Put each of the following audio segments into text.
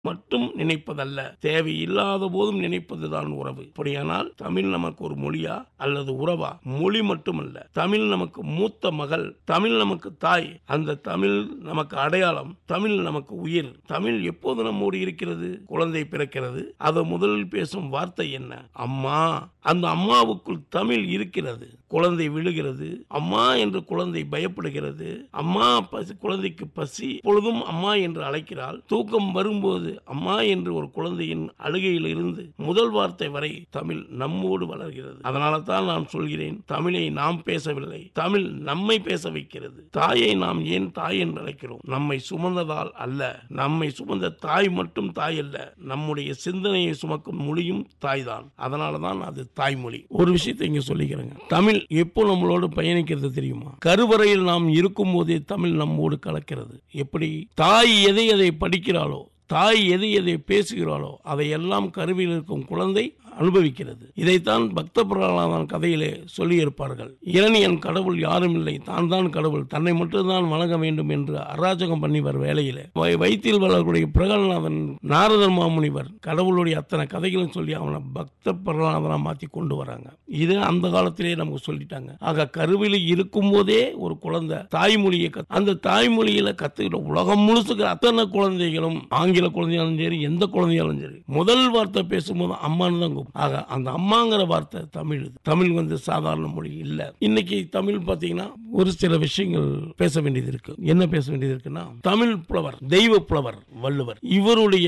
மட்டும் நினைப்பதல்ல தேவையில்லாத போதும் நினைப்பதுதான் உறவு அப்படியானால் தமிழ் நமக்கு ஒரு மொழியா அல்லது உறவா மொழி மட்டுமல்ல தமிழ் நமக்கு மூத்த மகள் தமிழ் நமக்கு தாய் அந்த தமிழ் நமக்கு அடையாளம் தமிழ் நமக்கு உயிர் தமிழ் எப்போது நம்மோடு இருக்கிறது குழந்தை பிறக்கிறது அது முதலில் பேசும் வார்த்தை என்ன அம்மா அந்த அம்மாவுக்குள் தமிழ் இருக்கிறது குழந்தை விழுகிறது அம்மா என்று குழந்தை பயப்படுகிறது அம்மா பசி குழந்தைக்கு பசி பொழுதும் அம்மா என்று அழைக்கிறாள் தூக்கம் வரும்போது அம்மா என்று ஒரு குழந்தையின் அழுகையில் இருந்து முதல் வார்த்தை வரை தமிழ் நம்மோடு வளர்கிறது அதனால தான் நான் சொல்கிறேன் தமிழை நாம் பேசவில்லை தமிழ் நம்மை பேச வைக்கிறது தாயை நாம் ஏன் தாய் என்று அழைக்கிறோம் நம்மை சுமந்ததால் அல்ல நம்மை சுமந்த தாய் மட்டும் தாய் அல்ல நம்முடைய சிந்தனையை சுமக்கும் மொழியும் தாய் தான் அதனால தான் அது தாய்மொழி ஒரு விஷயத்தை இங்க சொல்லிக்கிறேங்க தமிழ் எப்போ நம்மளோடு பயணிக்கிறது தெரியுமா கருவறையில் நாம் இருக்கும் போதே தமிழ் நம்மோடு கலக்கிறது எப்படி தாய் எதை எதை படிக்கிறாளோ தாய் எதை எதை பேசுகிறாளோ அதையெல்லாம் கருவில் இருக்கும் குழந்தை அனுபவிக்கிறது இதைத்தான் பக்த பிரகலாதன் கதையிலே சொல்லியிருப்பார்கள் இரணியன் கடவுள் யாரும் இல்லை தான் தான் கடவுள் தன்னை மட்டும்தான் வணங்க வேண்டும் என்று அராஜகம் பண்ணிவர் வேலையிலே வை- வயிற்றில் வளரக்கூடிய பிரகலாதன் நாரதர் மாமுனிவர் கடவுளுடைய அத்தனை கதைகளும் சொல்லி அவனை பக்த பிரகலாதனா மாத்தி கொண்டு வராங்க இது அந்த காலத்திலே நமக்கு சொல்லிட்டாங்க ஆக கருவில் இருக்கும் போதே ஒரு குழந்தை தாய்மொழியை கத்து அந்த தாய்மொழியில கத்துக்கிட்ட உலகம் முழுசுக்கு அத்தனை குழந்தைகளும் ஆங்கில குழந்தைகளும் சரி எந்த குழந்தைகளும் சரி முதல் வார்த்தை பேசும்போது அம்மான்னு தான் கூப்பிடும் ஆக அந்த அம்மாங்கிற வார்த்தை தமிழ் இது. தமிழ் வந்து சாதாரண மொழி இல்ல இன்னைக்கு தமிழ் பாத்தீங்கன்னா ஒரு சில விஷயங்கள் பேச வேண்டியது இருக்கு என்ன பேச வேண்டியது இருக்குன்னா தமிழ் புலவர் தெய்வ புலவர் வள்ளுவர் இவருடைய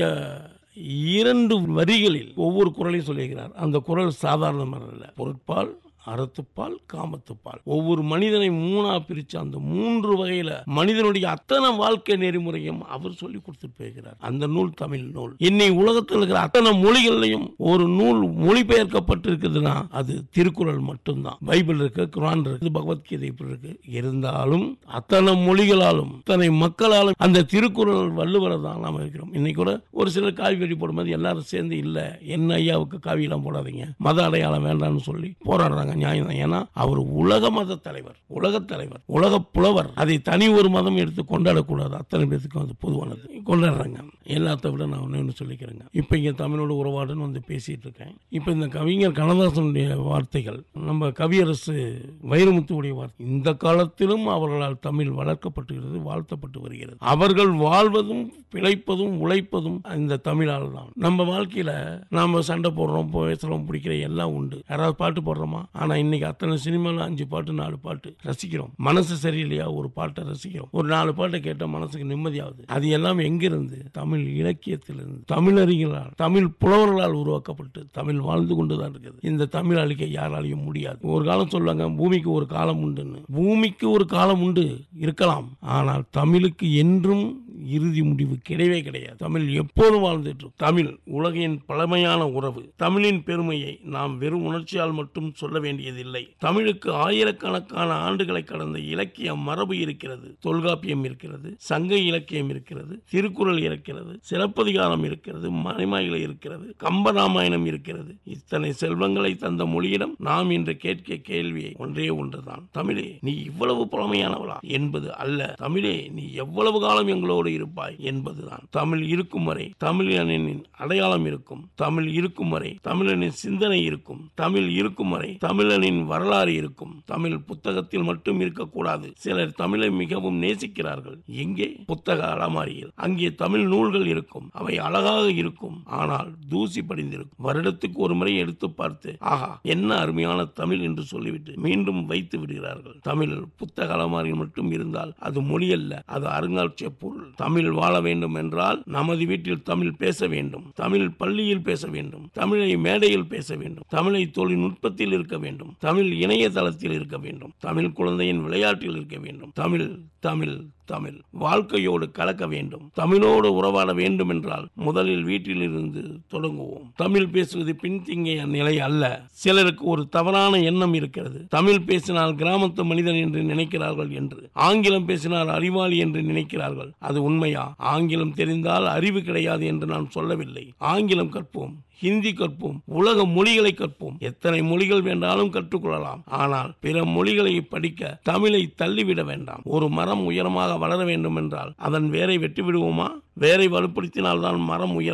இரண்டு வரிகளில் ஒவ்வொரு குரலையும் சொல்லியிருக்கிறார் அந்த குரல் சாதாரணமான அல்ல பொருட்பால் அறத்துப்பால் காமத்துப்பால் ஒவ்வொரு மனிதனை மூணா பிரிச்சு அந்த மூன்று வகையில மனிதனுடைய அத்தனை வாழ்க்கை நெறிமுறையும் அவர் சொல்லி கொடுத்துட்டு போயிருக்கிறார் அந்த நூல் தமிழ் நூல் இன்னை உலகத்தில் இருக்கிற அத்தனை மொழிகள்லையும் ஒரு நூல் மொழிபெயர்க்கப்பட்டிருக்குதுன்னா அது திருக்குறள் மட்டும்தான் பைபிள் இருக்கு குரான் இருக்கு பகவத்கீதை இப்படி இருக்கு இருந்தாலும் அத்தனை மொழிகளாலும் அத்தனை மக்களாலும் அந்த திருக்குறள் வள்ளுவரை தான் நாம இருக்கிறோம் இன்னைக்கு கூட ஒரு சிலர் காவி வெடி போடும்போது எல்லாரும் சேர்ந்து இல்ல என்ன ஐயாவுக்கு காவியெல்லாம் போடாதீங்க மத அடையாளம் வேண்டாம்னு சொல்லி போராடுறாங்க நியாயம் தான் ஏன்னா அவர் உலக மத தலைவர் உலக தலைவர் உலக புலவர் அதை தனி ஒரு மதம் எடுத்து கொண்டாடக்கூடாது அத்தனை பேத்துக்கும் அது பொதுவானது கொண்டாடுறாங்க எல்லாத்த விட நான் ஒன்று ஒன்று சொல்லிக்கிறேங்க இப்போ இங்கே தமிழோட உறவாடுன்னு வந்து பேசிட்டு இருக்கேன் இப்போ இந்த கவிஞர் கண்ணதாசனுடைய வார்த்தைகள் நம்ம கவியரசு வைரமுத்துவுடைய வார்த்தை இந்த காலத்திலும் அவர்களால் தமிழ் வளர்க்கப்பட்டுகிறது வாழ்த்தப்பட்டு வருகிறது அவர்கள் வாழ்வதும் பிழைப்பதும் உழைப்பதும் இந்த தமிழால் தான் நம்ம வாழ்க்கையில நாம சண்டை போடுறோம் பேசுறோம் பிடிக்கிற எல்லாம் உண்டு யாராவது பாட்டு போடுறோமா ஆனா இன்னைக்கு அத்தனை சினிமால அஞ்சு பாட்டு நாலு பாட்டு ரசிக்கிறோம் மனசு சரியில்லையா ஒரு பாட்டை ரசிக்கிறோம் ஒரு நாலு பாட்டை கேட்டா மனசுக்கு நிம்மதியாகுது அது எல்லாம் எங்கிருந்து தமிழ் இலக்கியத்திலிருந்து தமிழறிஞர்களால் தமிழ் புலவர்களால் உருவாக்கப்பட்டு தமிழ் வாழ்ந்து கொண்டுதான் இருக்குது இந்த தமிழ் அழிக்க யாராலையும் முடியாது ஒரு காலம் சொல்லுவாங்க பூமிக்கு ஒரு காலம் உண்டுன்னு பூமிக்கு ஒரு காலம் உண்டு இருக்கலாம் ஆனால் தமிழுக்கு என்றும் இறுதி முடிவு கிடையவே கிடையாது தமிழ் எப்போதும் வாழ்ந்துட்டு இருக்கும். தமிழ் உலகின் பழமையான உறவு தமிழின் பெருமையை நாம் வெறும் உணர்ச்சியால் மட்டும் சொல்ல வேண்டியதில்லை தமிழுக்கு ஆயிரக்கணக்கான ஆண்டுகளை கடந்த இலக்கிய மரபு இருக்கிறது தொல்காப்பியம் இருக்கிறது சங்க இலக்கியம் இருக்கிறது திருக்குறள் இருக்கிறது சிலப்பதிகாரம் இருக்கிறது மணிமேகலை இருக்கிறது கம்பராமாயணம் இருக்கிறது இத்தனை செல்வங்களை தந்த மொழியிடம் நாம் இன்று கேட்க கேள்வியை ஒன்றே ஒன்றுதான் தமிழே நீ இவ்வளவு பழமையானவளா என்பது அல்ல தமிழே நீ எவ்வளவு காலம் எங்களோடு இருப்பாய் என்பதுதான் தமிழ் இருக்கும் வரை தமிழனின் அடையாளம் இருக்கும் தமிழ் இருக்கும் வரை தமிழனின் சிந்தனை இருக்கும் தமிழ் இருக்கும் வரை தமிழனின் வரலாறு இருக்கும் தமிழ் புத்தகத்தில் மட்டும் இருக்கக்கூடாது சிலர் தமிழை மிகவும் நேசிக்கிறார்கள் எங்கே புத்தக அலமாரியில் அங்கே தமிழ் நூல்கள் இருக்கும் அவை அழகாக இருக்கும் ஆனால் தூசி படிந்திருக்கும் வருடத்துக்கு ஒரு முறை எடுத்து பார்த்து ஆஹா என்ன அருமையான தமிழ் என்று சொல்லிவிட்டு மீண்டும் வைத்து விடுகிறார்கள் தமிழ் புத்தக அலமாரியில் மட்டும் இருந்தால் அது மொழி அல்ல அது அருங்காட்சிய பொருள் தமிழ் வாழ வேண்டும் என்றால் நமது வீட்டில் தமிழ் பேச வேண்டும் தமிழ் பள்ளியில் பேச வேண்டும் தமிழை மேடையில் பேச வேண்டும் தமிழை தொழில்நுட்பத்தில் இருக்க வேண்டும் தமிழ் இணையதளத்தில் இருக்க வேண்டும் தமிழ் குழந்தையின் விளையாட்டில் இருக்க வேண்டும் தமிழ் தமிழ் தமிழ் வாழ்க்கையோடு கலக்க வேண்டும் தமிழோடு உறவாட வேண்டும் என்றால் முதலில் வீட்டிலிருந்து தொடங்குவோம் தமிழ் பேசுவது பின்திங்கிய நிலை அல்ல சிலருக்கு ஒரு தவறான எண்ணம் இருக்கிறது தமிழ் பேசினால் கிராமத்து மனிதன் என்று நினைக்கிறார்கள் என்று ஆங்கிலம் பேசினால் அறிவாளி என்று நினைக்கிறார்கள் அது உண்மையா ஆங்கிலம் தெரிந்தால் அறிவு கிடையாது என்று நான் சொல்லவில்லை ஆங்கிலம் கற்போம் ஹிந்தி கற்போம் உலக மொழிகளை கற்போம் எத்தனை மொழிகள் வேண்டாலும் கற்றுக்கொள்ளலாம் ஆனால் பிற மொழிகளை படிக்க தமிழை தள்ளிவிட வேண்டாம் ஒரு மரம் உயரமாக வளர வேண்டும் என்றால் அதன் வேரை வெட்டி விடுவோமா வேரை வலுப்படுத்தினால்தான் மரம் உயர